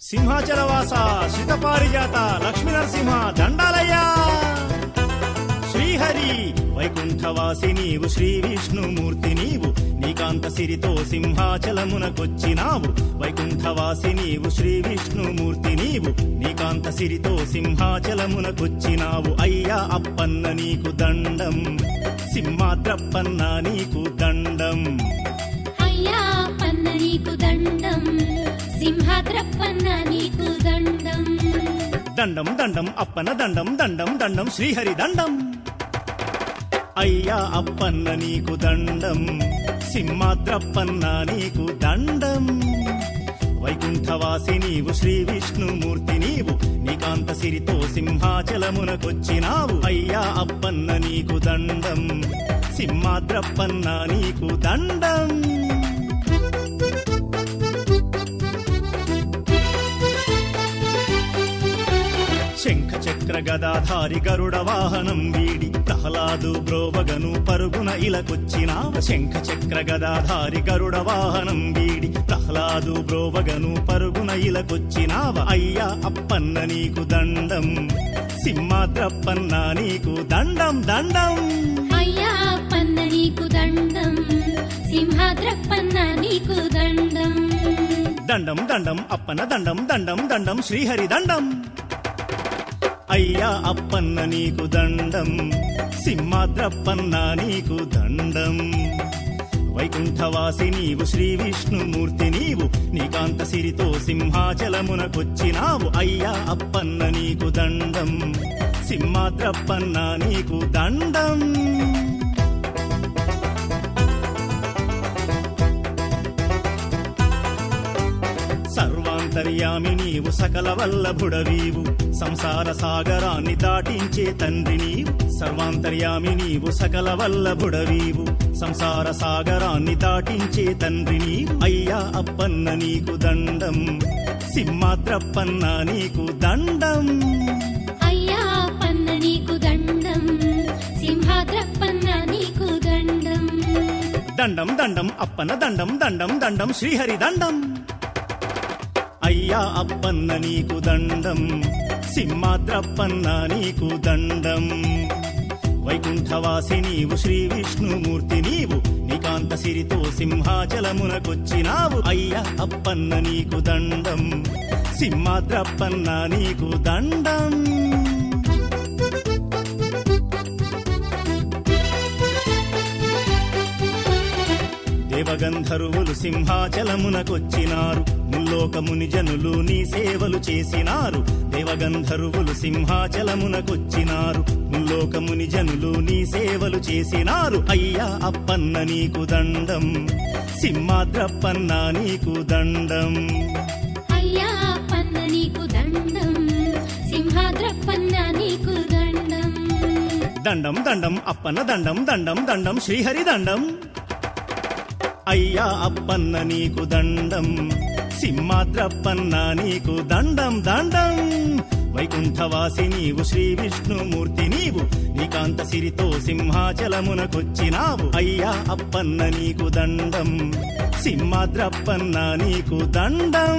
సింహాచలవాస శితపారిజాత లక్ష్మీ నరసింహ దండాలయ్యా శ్రీహరి వైకుంఠవాసి నీవు శ్రీ విష్ణుమూర్తి నీవు నీకాంత సిరితో సింహాచలమునకొచ్చినావు వైకుంఠవాసి నీవు శ్రీ విష్ణుమూర్తి నీవు నీకాంత సిరితో సింహాచలమునకొచ్చినావు అయ్యా అప్పన్న నీకు దండం సింహాద్రప్పన్న నీకు దండం అయ్యా పన్న నీకు దండం సింహాద్రప్పన్న నీకు దండం దండం దండం అప్పన దండం దండం దండం శ్రీహరి దండం అయ్యా అప్పన్న నీకు దండం సింహాద్రప్పన్న నీకు దండం వైకుంఠవాసి నీవు శ్రీ విష్ణుమూర్తి నీవు నీకాంత సిరితో సింహాచలమునకొచ్చినావు అయ్యా అప్పన్న నీకు దండం సింహాద్రప్పన్న నీకు దండం శంఖ చక్ర గదాధారి గరుడ వాహనం వీడి ప్రహ్లాదు బ్రోవగను పరుగున ఇలకొచ్చినావ శంఖ చక్ర గదాధారి గరుడ వాహనం వీడి ప్రహ్లాదు బ్రోవగను పరుగున ఇలకొచ్చినావ అయ్యా అప్పన్న నీకు దండం సింహాద్రప్పన్న నీకు దండం దండం అయ్యా పన్న నీకు దండం సింహాద్రప్పన్న నీకు దండం దండం దండం అప్పన దండం దండం దండం శ్రీహరి దండం అయ్యా అప్పన్న నీకు దండం సింహాద్రప్పన్న నీకు దండం వైకుంఠవాసి నీవు శ్రీ విష్ణుమూర్తి నీవు నీకాంత సిరితో సింహాచలమునకొచ్చినావు అయ్యా అప్పన్న నీకు దండం సింహాద్రప్పన్న నీకు దండం సర్వాంతర్యామి నీవు సకల వల్లభుడవీవు సంసార సాగరాన్ని దాటించే తండ్రి నీవు సర్వాంతర్యామి నీవు సకల వల్లభుడవీవు సంసార సాగరాన్ని దాటించే తండ్రి నీవు అయ్యా అప్పన్న నీకు దండం సింహాద్రప్పన్న నీకు దండం అయ్యా పన్న నీకు దండం సింహాద్రప్పన్న నీకు దండం దండం దండం అప్పన్న దండం దండం దండం శ్రీహరి దండం అయ్యా అప్పన్న నీకు దండం సింహాద్రప్పన్న నీకు దండం వైకుంఠవాసి నీవు శ్రీ విష్ణుమూర్తి నీవు నీకాంత సిరితో సింహాచలమునకొచ్చినావు అయ్యా అప్పన్న నీకు దండం సింహాద్రప్పన్న నీకు దండం దేవగంధర్వులు సింహాచలమునకొచ్చినారు ముల్లోకముని జనులు నీ సేవలు చేసినారు దేవగంధర్వులు సింహాచలమునకొచ్చినారు ముల్లోకముని జనులు నీ సేవలు చేసినారు అయ్యా అప్పన్న నీకు దండం సింహాద్రప్పన్న నీకు దండం అయ్యా పన్న నీకు దండం సింహాద్రప్పన్న నీకు దండం దండం దండం అప్పన్న దండం దండం దండం శ్రీహరి దండం అయ్యా అప్పన్న నీకు దండం సింహాద్రప్పన్న నీకు దండం దండం వైకుంఠవాసి నీవు శ్రీ విష్ణుమూర్తి నీవు నీకాంత సిరితో సింహాచలమునకొచ్చినావు అయ్యా అప్పన్న నీకు దండం సింహాద్రప్పన్న నీకు దండం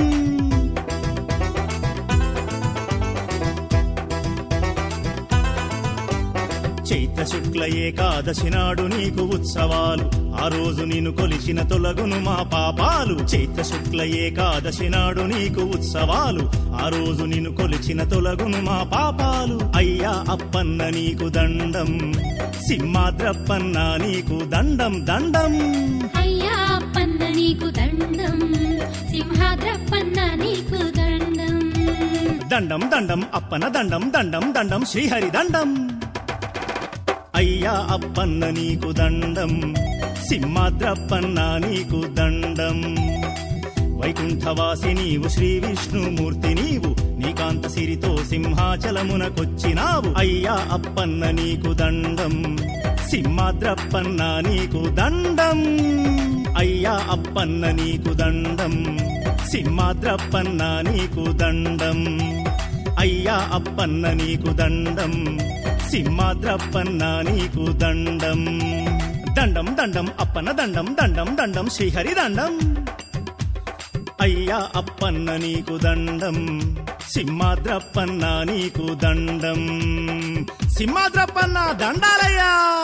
చైత్ర శుక్ల ఏకాదశి నాడు నీకు ఉత్సవాలు ఆ రోజు నిన్ను కొలిచిన తొలగును మా పాపాలు చైత్ర శుక్ల ఏకాదశి నాడు నీకు ఉత్సవాలు ఆ రోజు నిన్ను కొలిచిన తొలగును మా పాపాలు అయ్యా అప్పన్న నీకు దండం సింహాద్రప్పన్న నీకు దండం దండం అయ్యా పన్న నీకు దండం సింహాద్రప్పన్న నీకు దండం దండం దండం అప్పన దండం దండం దండం శ్రీహరి దండం అయ్యా అప్పన్న నీకు దండం సింహాద్రప్పన్న నీకు దండం వైకుంఠవాసి నీవు శ్రీ విష్ణుమూర్తి నీవు నీకాంత సిరితో సింహాచలమునకొచ్చినావు అయ్యా అప్పన్న నీకు దండం సింహాద్రప్పన్న నీకు దండం అయ్యా అప్పన్న నీకు దండం సింహాద్రప్పన్న నీకు దండం అయ్యా అప్పన్న నీకు దండం సింహాద్రప్పన్న నీకు దండం దండం దండం అప్పన దండం దండం దండం శ్రీహరి దండం అయ్యా అప్పన్న నీకు దండం సింహాద్రప్పన్న నీకు దండం సింహాద్రప్పన్న దండాలయ్యా